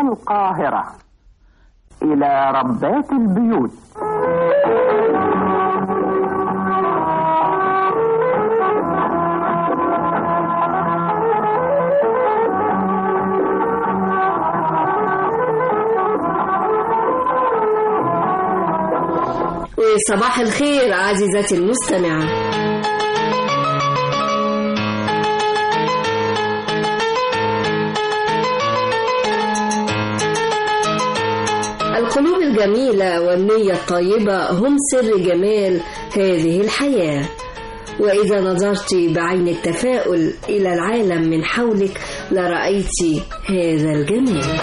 القاهرة إلى ربات البيوت صباح الخير عزيزتي المستمعة القلوب الجميلة والنية الطيبة هم سر جمال هذه الحياة وإذا نظرت بعين التفاؤل إلى العالم من حولك لرأيت هذا الجمال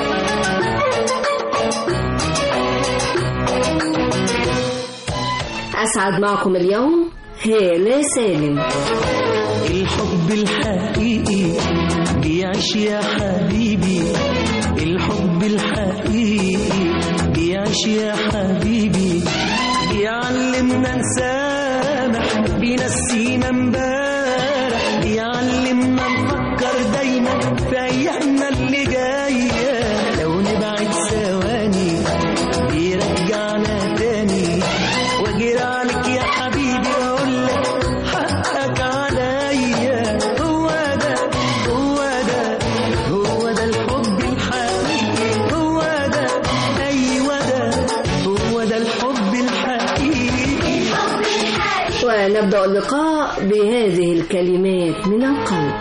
أسعد معكم اليوم هالة سالم الحب الحقيقي بيعيش يا حبيبي الحب الحقيقي بيعيش يا حبيبي بيعلمنا نسامح بينسينا امبارح بيعلمنا نفكر دايما في ايامنا اللي جايه لو نبعد ثواني بيرجعنا تاني واجري عليك يا حبيبي واقول لك حقك عليا هو ده هو ده هو ده الحب الحقيقي هو ده ايوه ده هو ده الحب الحقيقي ونبدأ اللقاء بهذه الكلمات من القلب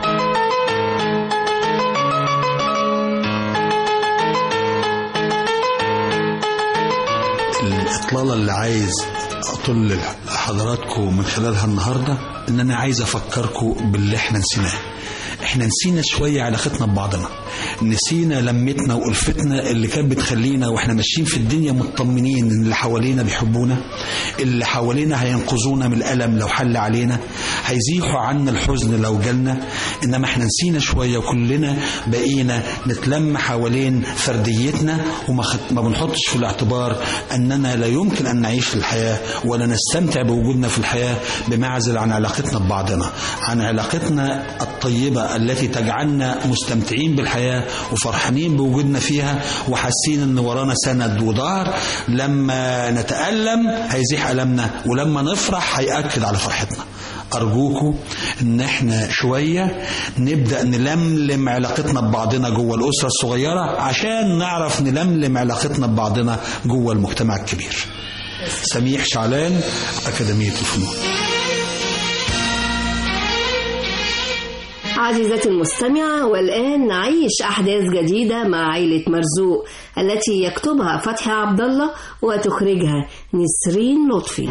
الإطلالة اللي عايز أطل لحضراتكم من خلالها النهاردة إن أنا عايز أفكركم باللي إحنا نسيناه إحنا نسينا شوية علاقتنا ببعضنا نسينا لمتنا وألفتنا اللي كانت بتخلينا وإحنا ماشيين في الدنيا مطمنين إن اللي حوالينا بيحبونا اللي حوالينا هينقذونا من الألم لو حل علينا هيزيحوا عنا الحزن لو جالنا إنما إحنا نسينا شوية وكلنا بقينا نتلم حوالين فرديتنا وما خد... ما بنحطش في الاعتبار أننا لا يمكن أن نعيش في الحياة ولا نستمتع بوجودنا في الحياة بمعزل عن علاقتنا ببعضنا عن علاقتنا الطيبة التي تجعلنا مستمتعين بالحياة وفرحانين بوجودنا فيها وحاسين ان ورانا سند وظهر لما نتألم هيزيح ألمنا ولما نفرح هيأكد على فرحتنا أرجوكم إن إحنا شوية نبدأ نلملم علاقتنا ببعضنا جوه الأسرة الصغيرة عشان نعرف نلملم علاقتنا ببعضنا جوه المجتمع الكبير. سميح شعلان أكاديمية الفنون. عزيزتي المستمعة والآن نعيش أحداث جديدة مع عائلة مرزوق التي يكتبها فتحي عبد الله وتخرجها نسرين لطفي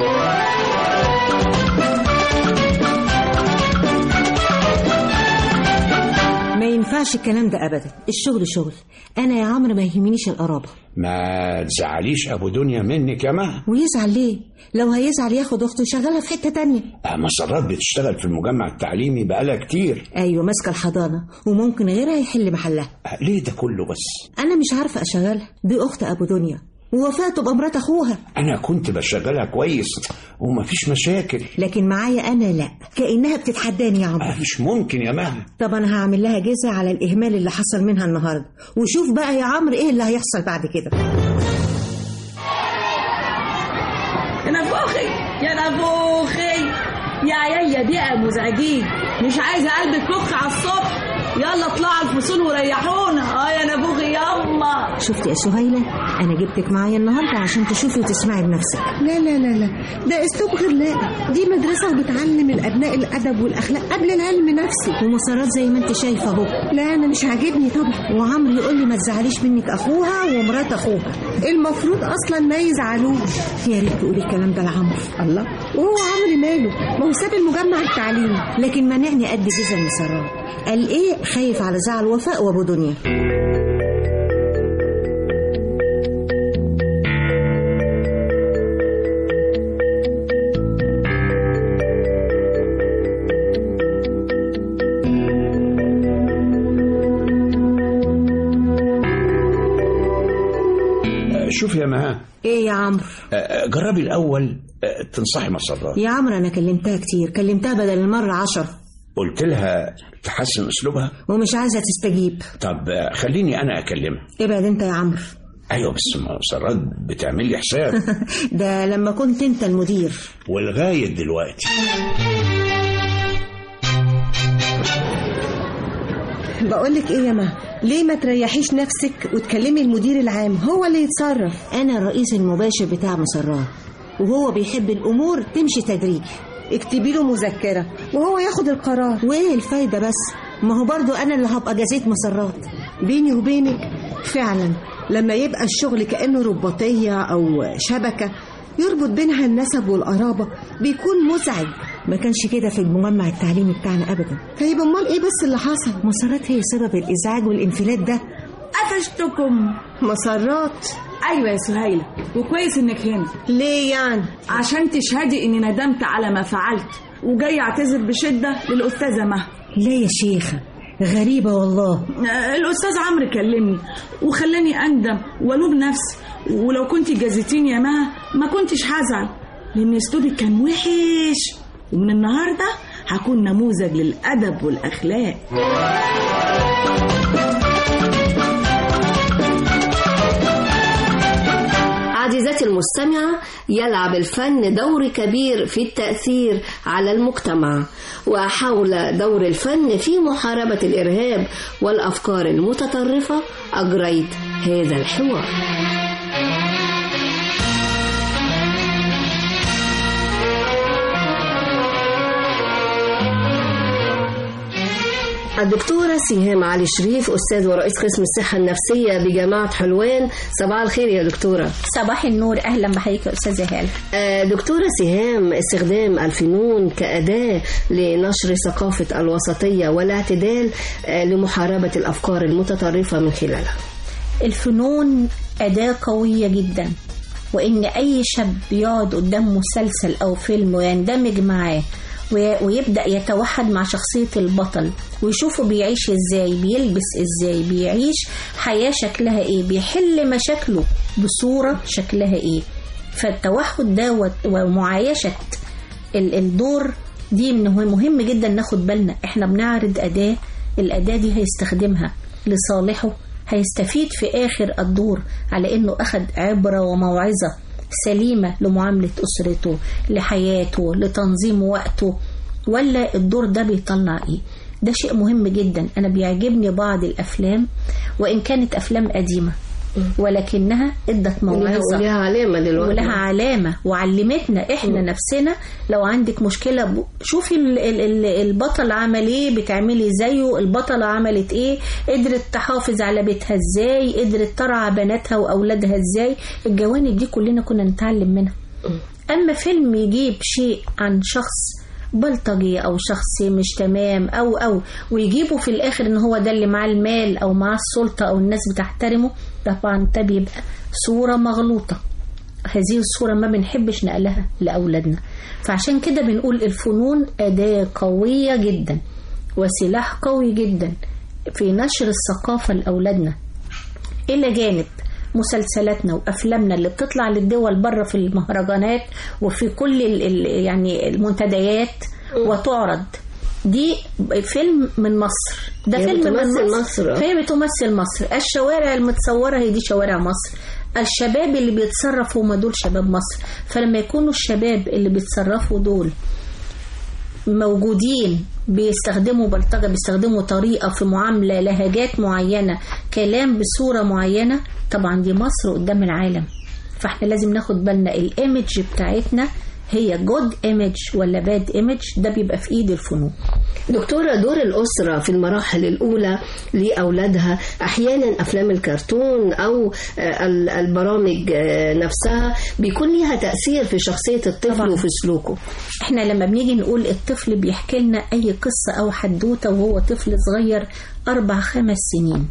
ما ينفعش الكلام ده ابدا الشغل شغل انا يا عمرو ما يهمنيش القرابه ما تزعليش ابو دنيا منك يا ما ويزعل ليه لو هيزعل ياخد اخته يشغلها في حته تانية مسرات بتشتغل في المجمع التعليمي بقالها كتير ايوه ماسكه الحضانه وممكن غيرها يحل محلها ليه ده كله بس انا مش عارفه اشغلها دي اخت ابو دنيا ووفاء تبقى مرات اخوها انا كنت بشغلها كويس ومفيش مشاكل لكن معايا انا لا كانها بتتحداني يا عمرو آه، مش ممكن يا مها طب انا هعمل لها جزء على الاهمال اللي حصل منها النهارده وشوف بقى يا عمرو ايه اللي هيحصل بعد كده يا نفوخي يا نفوخي يا عيال بيئة مزعجين مش عايزة قلبك كخ على الصبح يلا اطلعوا الفصول وريحونا اه يا نفوخي يلا شفت يا سهيلة أنا جبتك معايا النهاردة عشان تشوفي وتسمعي بنفسك لا لا لا لا ده اسلوب غير لائق دي مدرسه وبتعلم الابناء الادب والاخلاق قبل العلم نفسه ومسارات زي ما انت شايفة اهو لا انا مش عاجبني طبعا وعمرو يقول لي ما تزعليش منك أخوها ومرات أخوها المفروض اصلا ما يزعلوش يا ريت تقولي الكلام ده لعمرو الله وهو عمرو ماله ما هو ساب المجمع التعليمي لكن منعني قد جزء المسارات قال إيه خايف على زعل وفاء وأبو دنيا آه، شوف يا مها إيه يا عمرو آه، جربي الاول آه، تنصحي مسرات يا عمرو أنا كلمتها كتير كلمتها بدل المرة عشر قلت لها تحسن اسلوبها ومش عايزة تستجيب طب آه، خليني انا اكلمها ابعد انت يا عمرو ايوه بس ما مسرات بتعمل لي حساب ده لما كنت انت المدير ولغايه دلوقتي بقولك ايه يا ما ليه ما تريحيش نفسك وتكلمي المدير العام هو اللي يتصرف انا الرئيس المباشر بتاع مسرات وهو بيحب الامور تمشي تدريجي اكتبي له مذكرة وهو ياخد القرار وايه الفايدة بس ما هو برضو انا اللي هبقى جازيت مسرات بيني وبينك فعلا لما يبقى الشغل كأنه رباطية أو شبكة يربط بينها النسب والقرابة بيكون مزعج ما كانش كده في المجمع التعليمي بتاعنا ابدا طيب امال ايه بس اللي حصل مسرات هي سبب الازعاج والانفلات ده قفشتكم مسرات ايوه يا سهيله وكويس انك هنا ليه يعني عشان تشهدي اني ندمت على ما فعلت وجاي اعتذر بشده للاستاذه مها لا يا شيخة غريبة والله آه، الاستاذ عمرو كلمني وخلاني اندم والوم نفسي ولو كنت جازتيني يا مها ما كنتش هزعل لان اسلوبك كان وحش ومن النهارده هكون نموذج للادب والاخلاق عزيزتي المستمعة يلعب الفن دور كبير في التأثير على المجتمع وحول دور الفن في محاربة الإرهاب والأفكار المتطرفة أجريت هذا الحوار الدكتورة سهام علي شريف أستاذ ورئيس قسم الصحة النفسية بجامعة حلوان صباح الخير يا دكتورة صباح النور اهلا بحضرتك يا استاذه هاله آه، دكتورة سهام استخدام الفنون كأداة لنشر ثقافة الوسطية والاعتدال آه، لمحاربة الأفكار المتطرفة من خلالها الفنون اداه قويه جدا وان اي شاب يقعد قدام مسلسل او فيلم ويندمج معاه وي- ويبدا يتوحد مع شخصيه البطل ويشوفه بيعيش ازاي بيلبس ازاي بيعيش حياه شكلها ايه بيحل مشاكله بصوره شكلها ايه فالتوحد ده و- ومعايشه ال- الدور دي من هو مهم جدا ناخد بالنا احنا بنعرض أداة الأداة دي هيستخدمها لصالحه هيستفيد في آخر الدور على إنه أخد عبرة وموعظة سليمة لمعاملة أسرته لحياته لتنظيم وقته ولا الدور ده بيطلع إيه ده شيء مهم جدا أنا بيعجبني بعض الأفلام وإن كانت أفلام قديمة ولكنها ادت موعظة ولها علامة دلوقتي ولها علامة وعلمتنا احنا نفسنا لو عندك مشكلة ب- شوفي ال- ال- ال- البطل عمل ايه بتعملي زيه البطلة عملت ايه قدرت تحافظ على بيتها ازاي قدرت ترعى بناتها واولادها ازاي الجوانب دي كلنا كنا نتعلم منها اما فيلم يجيب شيء عن شخص بلطجي او شخص مش تمام او او ويجيبوا في الاخر ان هو ده اللي معاه المال او معاه السلطه او الناس بتحترمه طبعا ده بيبقى صوره مغلوطه هذه الصورة ما بنحبش نقلها لأولادنا فعشان كده بنقول الفنون أداة قوية جدا وسلاح قوي جدا في نشر الثقافة لأولادنا إلى جانب مسلسلاتنا وافلامنا اللي بتطلع للدول بره في المهرجانات وفي كل ال ال يعني المنتديات وتعرض دي فيلم من مصر ده هي فيلم من بتمثل مصر, مصر، آه. فهي بتمثل مصر الشوارع المتصورة هي دي شوارع مصر الشباب اللي بيتصرفوا هم دول شباب مصر فلما يكونوا الشباب اللي بيتصرفوا دول موجودين بيستخدموا بلطجة بيستخدموا طريقة في معاملة لهجات معينة كلام بصورة معينة طبعا دي مصر قدام العالم فاحنا لازم ناخد بالنا الايمج بتاعتنا هي جود ايمج ولا باد ايمج ده بيبقى في ايد الفنون دكتورة دور الأسرة في المراحل الأولى لأولادها أحيانا أفلام الكرتون أو آه، ال- البرامج آه، نفسها بيكون ليها تأثير في شخصية الطفل طبعاً. وفي سلوكه احنا لما بنيجي نقول الطفل بيحكي لنا اي قصة او حدوتة وهو طفل صغير اربع خمس سنين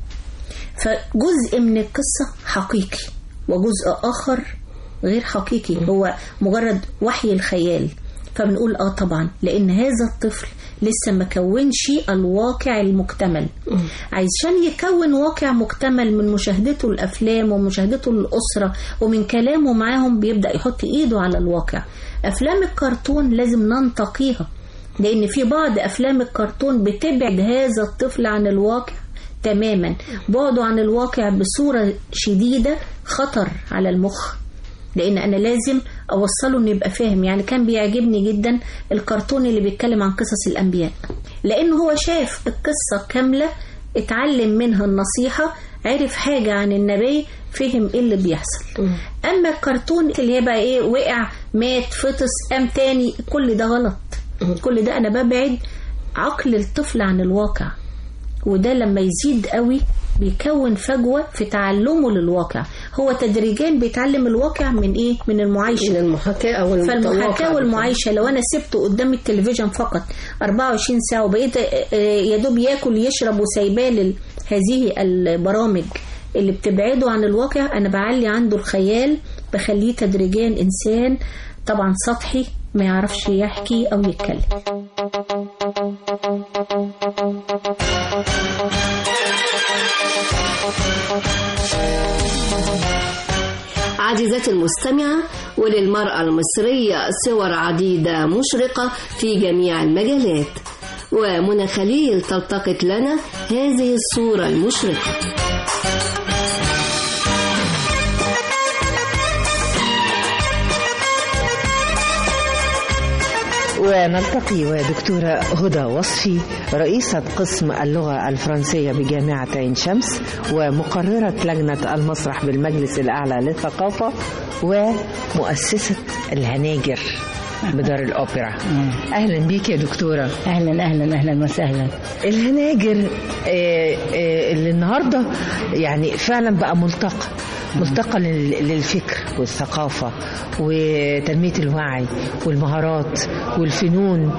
فجزء من القصة حقيقي وجزء اخر غير حقيقي هو مجرد وحي الخيال فبنقول اه طبعا لان هذا الطفل لسه ما كونش الواقع المكتمل عشان يكون واقع مكتمل من مشاهدته الافلام ومشاهدته للاسره ومن كلامه معاهم بيبدا يحط ايده على الواقع افلام الكرتون لازم ننتقيها لان في بعض افلام الكرتون بتبعد هذا الطفل عن الواقع تماما بعده عن الواقع بصورة شديدة خطر على المخ لان انا لازم اوصله انه يبقى فاهم يعني كان بيعجبني جدا الكرتون اللي بيتكلم عن قصص الانبياء لانه هو شاف القصة كاملة اتعلم منها النصيحة عرف حاجة عن النبي فهم ايه اللي بيحصل اما الكرتون اللي هي بقى ايه وقع مات فطس قام تاني كل ده غلط كل ده انا ببعد عقل الطفل عن الواقع وده لما يزيد قوي بيكون فجوة في تعلمه للواقع هو تدريجيا بيتعلم الواقع من ايه من المعايشة من المحاكاة أو فالمحاكاة الواقع والمعايشة لو أنا سبته قدام التلفزيون فقط 24 ساعة وبقيت آه، يا دوب ياكل يشرب وسايباه لل- هذه البرامج اللي بتبعده عن الواقع أنا بعلي عنده الخيال بخليه تدريجيا إنسان طبعا سطحي ما يعرفش يحكي أو يتكلم عزيزتي المستمعة وللمرأة المصرية صور عديدة مشرقة في جميع المجالات ومنى خليل تلتقط لنا هذه الصورة المشرقة ونلتقي ودكتورة هدى وصفي رئيسة قسم اللغة الفرنسية بجامعة عين شمس ومقررة لجنة المسرح بالمجلس الأعلى للثقافة ومؤسسة الهناجر بدار الأوبرا أهلا بيك يا دكتورة اهلا اهلا اهلا وسهلا الهناجر آه، آه، اللي النهارده يعني فعلا بقى ملتقى ملتقى لل- للفكر والثقافة وتنمية الوعي والمهارات والفنون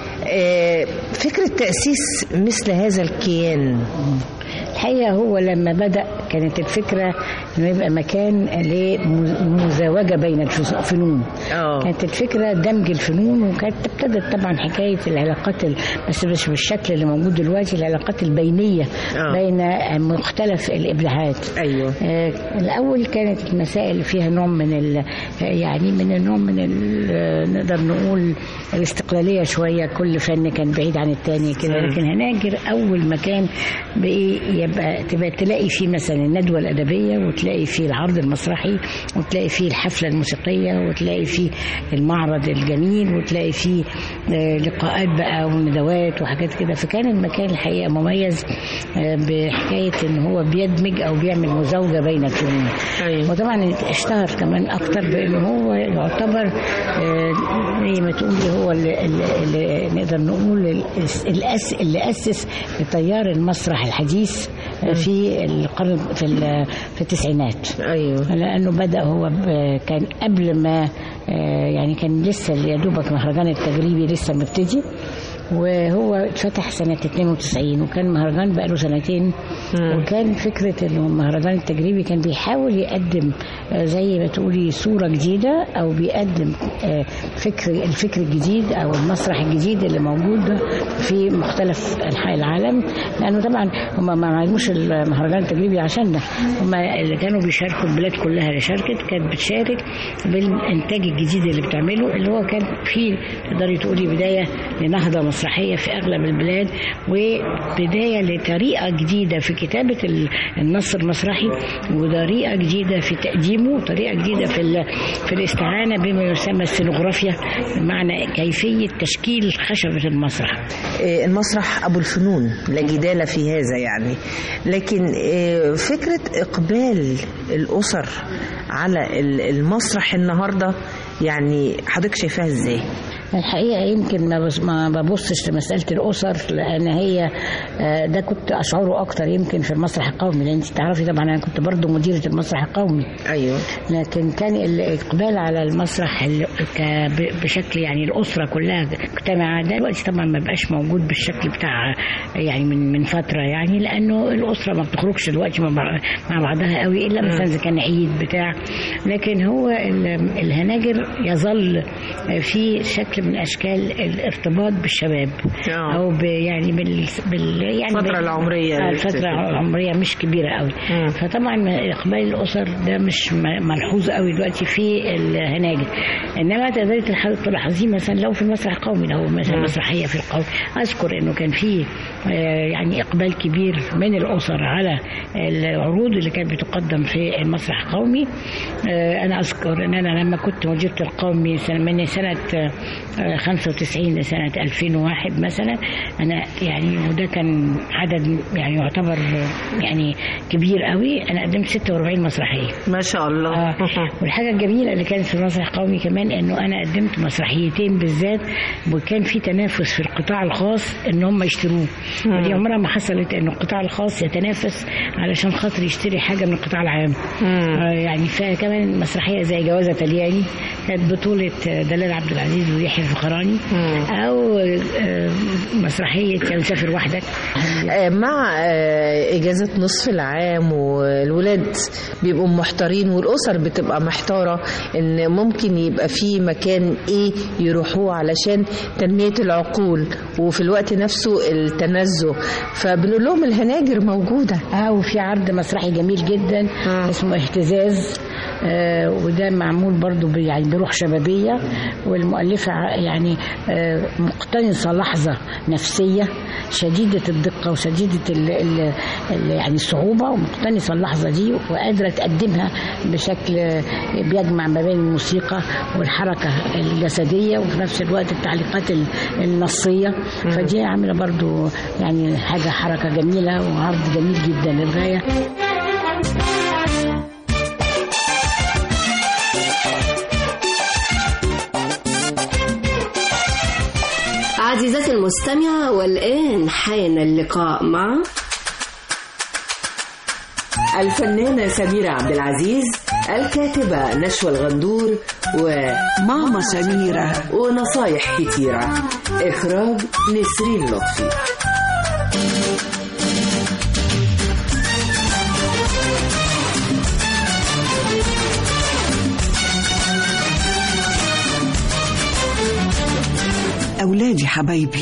آه، فكرة تأسيس مثل هذا الكيان الحقيقه هو لما بدا كانت الفكره انه يبقى مكان لمزاوجه بين الفنون اه كانت الفكره دمج الفنون وكانت ابتدت طبعا حكايه العلاقات ال- بس مش بالشكل اللي موجود دلوقتي العلاقات البينيه آه. بين مختلف الابداعات ايوه آه، الأول كانت المسائل فيها نوع من ال يعني من النوع من ال نقدر نقول الاستقلالية شوية كل فن كان بعيد عن التاني كده مم. لكن هناجر أول مكان بإيه يبقى تبقى تلاقي فيه مثلا الندوة الأدبية وتلاقي فيه العرض المسرحي وتلاقي فيه الحفلة الموسيقية وتلاقي فيه المعرض الجميل وتلاقي فيه آه، لقاءات بقى وندوات وحاجات كده فكان المكان الحقيقة مميز آه، بحكاية إن هو بيدمج أو بيعمل مزاوجة بين الفنون أيوة. وطبعا اشتهر كمان أكتر بأنه هو يعتبر آه، زي ما تقول هو اللي, اللي, اللي نقدر نقول الأس الأس اللي أسس تيار المسرح الحديث آه، في القرن في ال- في التسعينات ايوه لانه بدا هو ب- كان قبل ما آه، يعني كان لسه يا دوبك مهرجان التجريبي لسه مبتدي وهو اتفتح سنة 92 وكان مهرجان بقاله سنتين وكان فكرة انه المهرجان التجريبي كان بيحاول يقدم آه، زي ما تقولي صورة جديدة او بيقدم آه، فكر الفكر الجديد او المسرح الجديد اللي موجود في مختلف انحاء العالم لانه طبعا هم ما عملوش المهرجان التجريبي عشاننا هم اللي كانوا بيشاركوا البلاد كلها اللي شاركت كانت بتشارك بالانتاج الجديد اللي بتعمله اللي هو كان فيه تقدري تقولي بدايه لنهضه مسرحيه في اغلب البلاد وبدايه لطريقه جديده في كتابه ال- النص المسرحي وطريقه جديده في تقديمه وطريقه جديده في ال- في الاستعانه بما يسمى السينوغرافيا بمعنى كيفيه تشكيل خشبه المسرح آه، المسرح أبو الفنون لا جدال في هذا يعني لكن آه، فكرة إقبال الأسر على ال- المسرح النهاردة يعني حضرتك شايفاها إزاي؟ الحقيقة يمكن ما بص- ما ببصش لمسألة الأسر لأن هي آه، ده كنت أشعره أكتر يمكن في المسرح القومي لأن أنت تعرفي طبعا أنا كنت برضو مديرة المسرح القومي أيوه لكن كان الإقبال على المسرح ال- ك- ب- بشكل يعني الأسرة كلها مجتمعة ده دلوقتي طبعا ما بقاش موجود بالشكل بتاع يعني من من فترة يعني لأنه الأسرة ما بتخرجش دلوقتي مع بع- مع بعضها قوي إلا مثلا إذا كان عيد بتاع لكن هو ال- الهناجر يظل آه، في شكل من اشكال الارتباط بالشباب او ب يعني بال, بال يعني الفترة بال- العمرية آه، اللي الفتره بتبقى. العمريه مش كبيره قوي فطبعا اقبال الاسر ده مش م- ملحوظ قوي دلوقتي في الهناجر انما تقدري تلح- تلاحظيه مثلا لو في المسرح القومي لو مثلا مسرحيه في القومي اذكر انه كان في آه، يعني اقبال كبير من الاسر على العروض اللي كانت بتقدم في المسرح القومي آه، انا اذكر ان انا لما كنت مديره القومي سنة- من سنه آه، 95 لسنه 2001 مثلا انا يعني وده كان عدد يعني يعتبر آه، يعني كبير قوي انا قدمت 46 مسرحيه ما شاء الله آه. والحاجه الجميله اللي كانت في المسرح القومي كمان انه انا قدمت مسرحيتين بالذات وكان في تنافس في القطاع الخاص ان هم يشتروه مم. ودي عمرها ما حصلت انه القطاع الخاص يتنافس علشان خاطر يشتري حاجه من القطاع العام آه يعني فكمان مسرحيه زي جوازه تلياني كانت بطوله آه، دلال عبد العزيز ويحيى الفخراني او آه، مسرحيه يا مسافر وحدك آه، مع آه، إجازة نصف العام والولاد بيبقوا محتارين والأسر بتبقى محتارة إن ممكن يبقى في مكان إيه يروحوه علشان تنمية العقول وفي الوقت نفسه التنزه فبنقول لهم الهناجر موجودة اه وفي عرض مسرحي جميل جدا اسمه اهتزاز آه وده معمول برضو ب- يعني بروح شبابية والمؤلفة ع- يعني آه مقتنصة لحظة نفسية شديدة الدقة وشديدة ال ال ال يعني الصعوبة ومقتنصة اللحظة دي وقادرة تقدمها بشكل آه، بيجمع ما بين الموسيقى والحركة الجسدية وفي نفس الوقت التعليقات ال- النصية فدي عاملة برضو يعني حاجة حركة جميلة وعرض جميل جدا للغاية عزيزتي المستمعة والآن حان اللقاء مع الفنانة سميرة عبد العزيز الكاتبة نشوى الغندور وماما سميرة ونصايح كتيرة إخراج نسرين لطفي أولادي حبايبي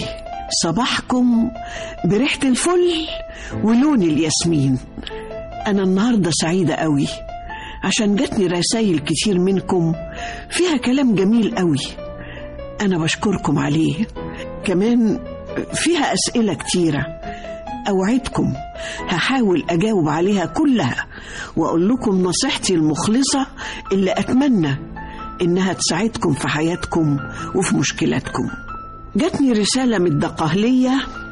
صباحكم بريحة الفل ولون الياسمين أنا النهاردة سعيدة قوي عشان جاتني رسايل كتير منكم فيها كلام جميل قوي أنا بشكركم عليه كمان فيها أسئلة كتيرة أوعدكم هحاول أجاوب عليها كلها وأقول لكم نصيحتي المخلصة اللي أتمنى إنها تساعدكم في حياتكم وفي مشكلاتكم جاتني رسالة من الدقهلية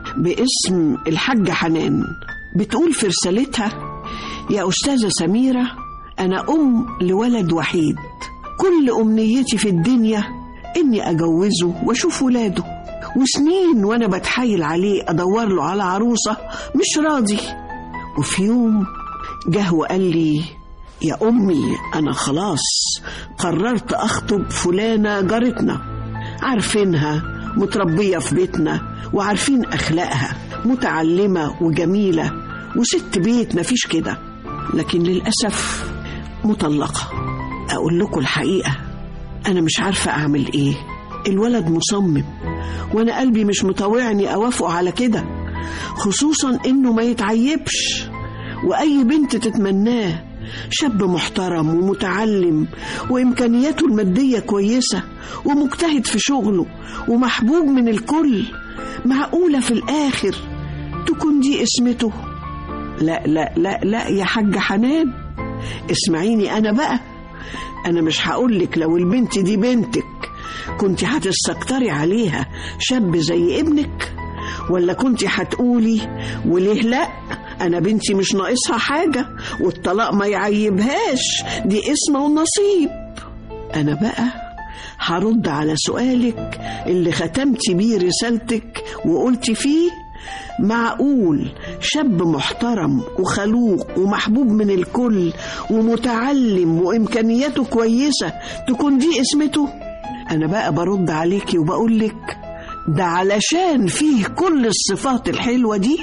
باسم الحاجة حنان بتقول في رسالتها يا أستاذة سميرة أنا أم لولد وحيد كل أمنيتي في الدنيا إني أجوزه وأشوف ولاده وسنين وأنا بتحايل عليه أدور له على عروسة مش راضي وفي يوم جه وقال لي يا أمي أنا خلاص قررت أخطب فلانة جارتنا عارفينها متربية في بيتنا وعارفين أخلاقها متعلمة وجميلة وست بيت مفيش كده لكن للأسف مطلقة أقول لكم الحقيقة أنا مش عارفة أعمل إيه الولد مصمم وأنا قلبي مش مطوعني أوافق على كده خصوصا إنه ما يتعيبش وأي بنت تتمناه شاب محترم ومتعلم وإمكانياته المادية كويسة ومجتهد في شغله ومحبوب من الكل معقولة في الآخر تكون دي اسمته لا لا لا لا يا حاجة حنان اسمعيني أنا بقى أنا مش هقولك لو البنت دي بنتك كنت هتستكتري عليها شاب زي ابنك ولا كنت هتقولي وليه لا أنا بنتي مش ناقصها حاجة والطلاق ما يعيبهاش دي اسمه ونصيب أنا بقى هرد على سؤالك اللي ختمتي بيه رسالتك وقلتي فيه معقول شاب محترم وخلوق ومحبوب من الكل ومتعلم وإمكانياته كويسة تكون دي اسمته أنا بقى برد عليكي وبقولك ده علشان فيه كل الصفات الحلوة دي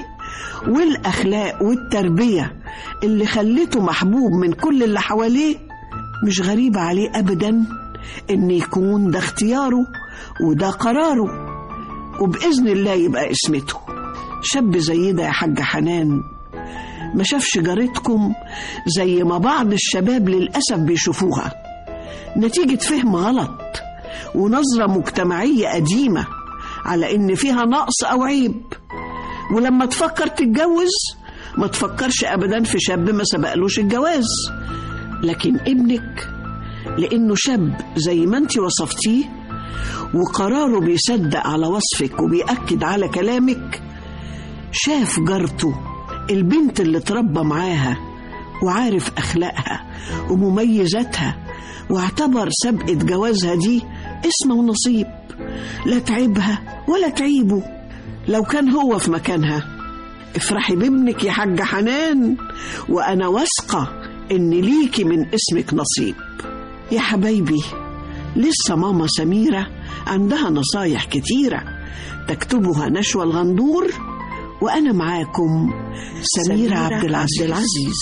والأخلاق والتربية اللي خلته محبوب من كل اللي حواليه مش غريبة عليه أبدا إن يكون ده اختياره وده قراره وبإذن الله يبقى اسمته شاب زي ده يا حاجة حنان ما شافش جارتكم زي ما بعض الشباب للأسف بيشوفوها نتيجة فهم غلط ونظرة مجتمعية قديمة على إن فيها نقص أو عيب ولما تفكر تتجوز ما تفكرش أبدا في شاب ما سبقلوش الجواز لكن ابنك لأنه شاب زي ما انت وصفتيه وقراره بيصدق على وصفك وبيأكد على كلامك شاف جارته البنت اللي اتربى معاها وعارف أخلاقها ومميزاتها واعتبر سبقة جوازها دي اسم ونصيب لا تعبها ولا تعيبه لو كان هو في مكانها افرحي بابنك يا حاجة حنان وأنا واثقة إن ليكي من اسمك نصيب يا حبايبي لسه ماما سميرة عندها نصايح كتيرة تكتبها نشوى الغندور وأنا معاكم سميرة عبد العزيز, العزيز.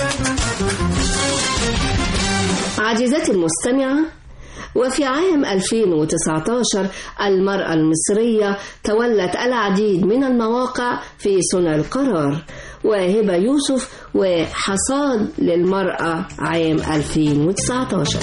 عزيزتي المستمعة وفي عام 2019 المرأة المصرية تولت العديد من المواقع في صنع القرار وهبة يوسف وحصاد للمرأة عام 2019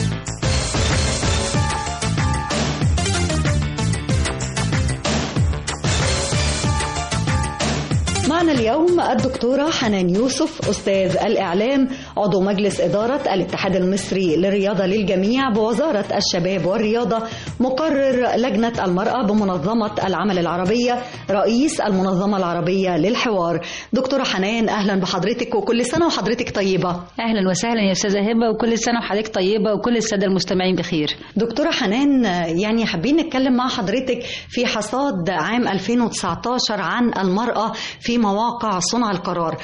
معنا اليوم الدكتورة حنان يوسف أستاذ الإعلام عضو مجلس إدارة الاتحاد المصري للرياضة للجميع بوزارة الشباب والرياضة مقرر لجنة المرأة بمنظمة العمل العربية رئيس المنظمة العربية للحوار دكتورة حنان أهلا بحضرتك وكل سنة وحضرتك طيبة اهلا وسهلا يا استاذه هبه وكل سنه وحضرتك طيبه وكل الساده المستمعين بخير دكتورة حنان يعني حابين نتكلم مع حضرتك في حصاد عام 2019 عن المرأة في مواقع صنع القرار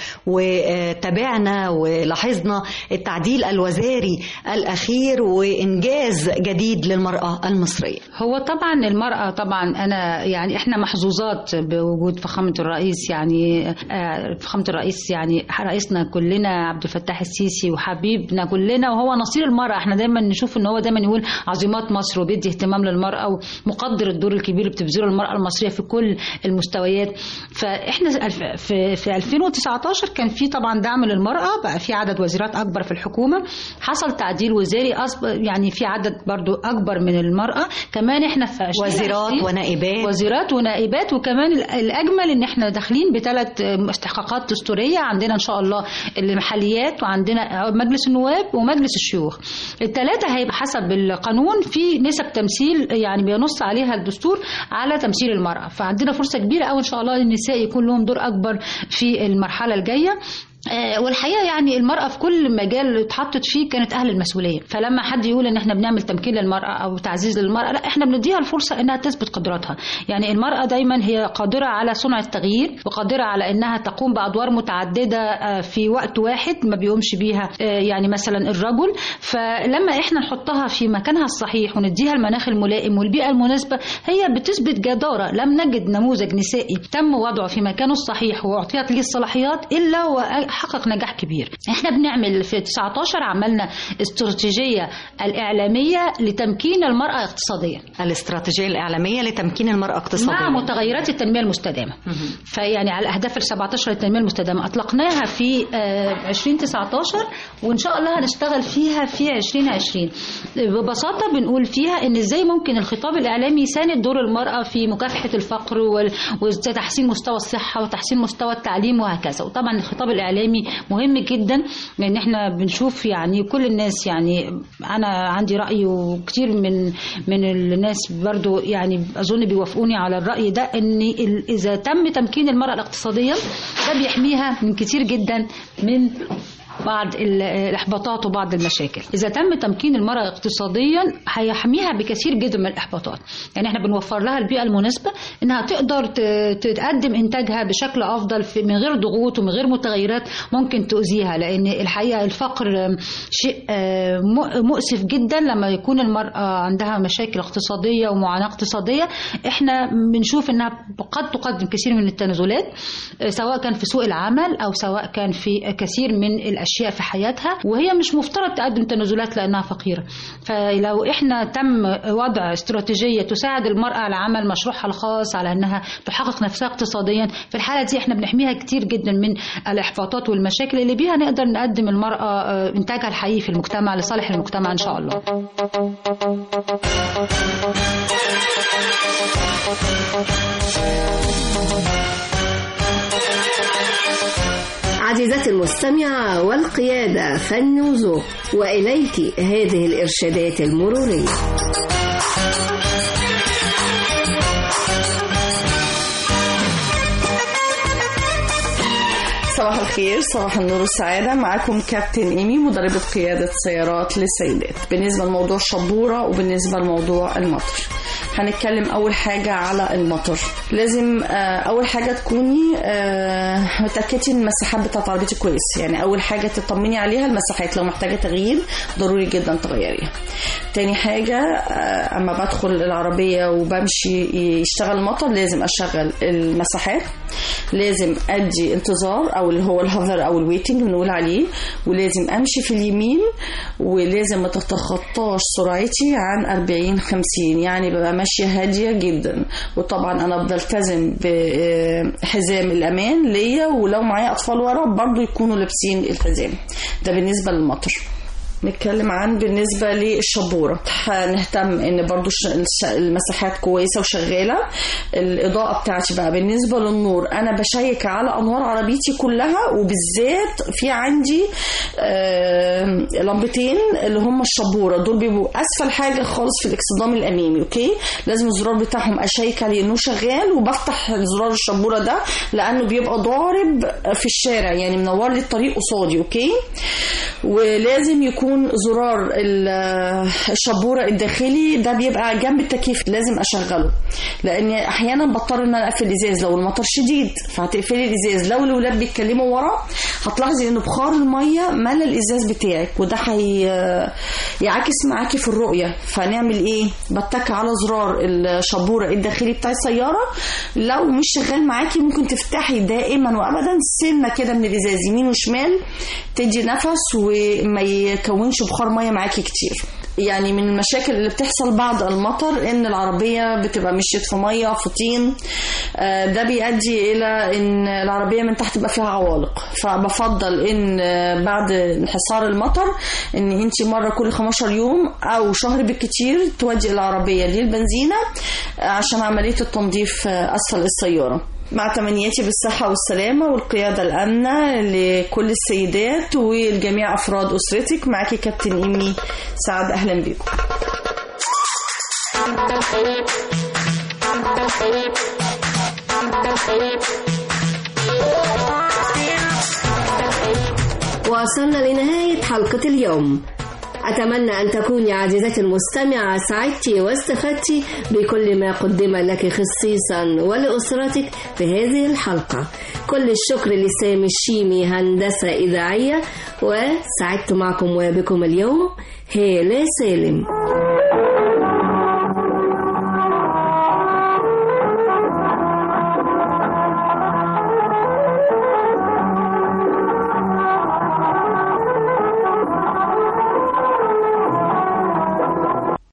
وتابعنا ولاحظنا التعديل الوزاري الأخير وإنجاز جديد للمرأة المصرية هو طبعا المرأة طبعا أنا يعني إحنا محظوظات بوجود فخامة الرئيس يعني آه، فخامة الرئيس يعني رئيسنا كلنا عبد الفتاح السيسي وحبيبنا كلنا وهو نصير المرأة إحنا دايما نشوف إن هو دايما يقول عظيمات مصر وبيدي اهتمام للمرأة ومقدر الدور الكبير اللي بتبذله المرأة المصرية في كل المستويات فإحنا في في 2019 كان في طبعا دعم للمرأة بقى في عدد وزيرات أكبر في الحكومة حصل تعديل وزاري أصب يعني في عدد برضو أكبر من المرأة كمان إحنا في 20 وزيرات ونائبات وزيرات ونائبات وكمان الأجمل إن إحنا داخلين بثلاث استحقاقات دستورية عندنا إن شاء الله المحليات وعندنا مجلس النواب ومجلس الشيوخ الثلاثة هيبقى حسب القانون في نسب تمثيل يعني بينص عليها الدستور على تمثيل المرأة فعندنا فرصة كبيرة أوي إن شاء الله للنساء يكون لهم دور أكبر في المرحلة الجاية آه، والحقيقه يعني المراه في كل مجال اتحطت فيه كانت اهل المسؤوليه فلما حد يقول ان احنا بنعمل تمكين للمراه او تعزيز للمراه لا احنا بنديها الفرصه انها تثبت قدراتها يعني المراه دايما هي قادره على صنع التغيير وقادره على انها تقوم بادوار متعدده آه، في وقت واحد ما بيقومش بيها آه، يعني مثلا الرجل فلما احنا نحطها في مكانها الصحيح ونديها المناخ الملائم والبيئه المناسبه هي بتثبت جداره لم نجد نموذج نسائي تم وضعه في مكانه الصحيح واعطيت ليه الصلاحيات الا وحقق نجاح كبير احنا بنعمل في 19 عملنا استراتيجيه الاعلاميه لتمكين المراه اقتصاديا الاستراتيجية الإعلامية لتمكين المرأة اقتصاديا مع متغيرات التنميه المستدامه فيعني على الاهداف ال 17 للتنميه المستدامه اطلقناها في آه، 2019 وان شاء الله هنشتغل فيها في 2020 ببساطه بنقول فيها ان ازاي ممكن الخطاب الاعلامي يساند دور المراه في مكافحه الفقر وال- وتحسين مستوى الصحه وتحسين مستوى التعليم وهكذا وطبعا الخطاب الاعلامي مهم جدا لان احنا بنشوف يعني كل الناس يعني انا عندي راي وكتير من من الناس برضو يعني اظن بيوافقوني على الراي ده ان ال- اذا تم تمكين المراه الاقتصاديا ده بيحميها من كتير جدا من بعض ال- الاحباطات وبعض المشاكل اذا تم تمكين المراه اقتصاديا هيحميها بكثير جدا من الاحباطات يعني احنا بنوفر لها البيئه المناسبه انها تقدر ت- تقدم انتاجها بشكل افضل في من غير ضغوط ومن غير متغيرات ممكن تؤذيها لان الحقيقه الفقر شيء آه، م- مؤسف جدا لما يكون المراه عندها مشاكل اقتصاديه ومعاناه اقتصاديه احنا بنشوف انها قد تقدم كثير من التنازلات آه، سواء كان في سوق العمل او سواء كان في كثير من الاشياء اشياء في حياتها وهي مش مفترض تقدم تنازلات لانها فقيره فلو احنا تم وضع استراتيجيه تساعد المراه على عمل مشروعها الخاص على انها تحقق نفسها اقتصاديا في الحاله دي احنا بنحميها كتير جدا من الاحباطات والمشاكل اللي بيها نقدر نقدم المراه آه، انتاجها الحقيقي في المجتمع لصالح المجتمع ان شاء الله عزيزتي المستمعة والقيادة فن وذوق وإليك هذه الإرشادات المرورية صباح الخير صباح النور والسعادة معاكم كابتن إيمي مدربة قيادة سيارات للسيدات بالنسبة لموضوع الشبورة وبالنسبة لموضوع المطر هنتكلم أول حاجة على المطر لازم آه، أول حاجة تكوني آه، متأكدي إن المساحات بتاعت عربيتك كويس يعني أول حاجة تطمني عليها المساحات لو محتاجة تغيير ضروري جدا تغيريها تاني حاجة آه، أما بدخل العربية وبمشي يشتغل المطر لازم أشغل المساحات لازم أدي انتظار أو اللي هو الهوفر أو الويتنج بنقول عليه ولازم أمشي في اليمين ولازم ما تتخطاش سرعتي عن 40 50 يعني ببقى ماشية هادية جدا وطبعا أنا بلتزم بحزام الأمان ليا ولو معايا أطفال ورا برضو يكونوا لابسين الحزام ده بالنسبة للمطر نتكلم عن بالنسبة للشبورة هنهتم ان برضو الش- الش- المساحات كويسة وشغالة الإضاءة بتاعتي بقى بالنسبة للنور أنا بشيك على أنوار عربيتي كلها وبالذات في عندي آه، لمبتين اللي هم الشبورة دول بيبقوا أسفل حاجة خالص في الإكسدام الأمامي أوكي لازم الزرار بتاعهم أشيك عليه إنه شغال وبفتح زرار الشبورة ده لأنه بيبقى ضارب في الشارع يعني منور لي الطريق قصادي أوكي ولازم يكون زرار ال- الشبورة الداخلي ده بيبقى جنب التكييف لازم أشغله لأن أحيانا بضطر إن أنا أقفل الإزاز لو المطر شديد فهتقفلي الإزاز لو الولاد بيتكلموا ورا هتلاحظي إن بخار المية ملى الإزاز بتاعك وده هي يعكس معاكي في الرؤية فنعمل إيه؟ بتك على زرار الشبورة الداخلي بتاع السيارة لو مش شغال معاكي ممكن تفتحي دائما وأبدا سنة كده من الإزاز يمين وشمال تدي نفس وما يكونش بخار ميه معاكي كتير يعني من المشاكل اللي بتحصل بعد المطر ان العربيه بتبقى مشيت في ميه في طين آه، ده بيؤدي الى ان العربيه من تحت يبقى فيها عوالق فبفضل ان آه، بعد انحسار المطر ان انت مره كل 15 يوم او شهر بالكتير تودي العربيه للبنزينه آه، عشان عمليه التنظيف آه، اسفل السياره مع تمنياتي بالصحة والسلامة والقيادة الآمنة لكل السيدات والجميع أفراد أسرتك معاكي كابتن إيمي سعد أهلا بيكم وصلنا لنهاية حلقة اليوم أتمنى أن تكوني عزيزتي المستمعة سعدتي واستفدتي بكل ما قدم لك خصيصا ولأسرتك في هذه الحلقة كل الشكر لسامي الشيمي هندسة إذاعية وسعدت معكم وبكم اليوم هالة سالم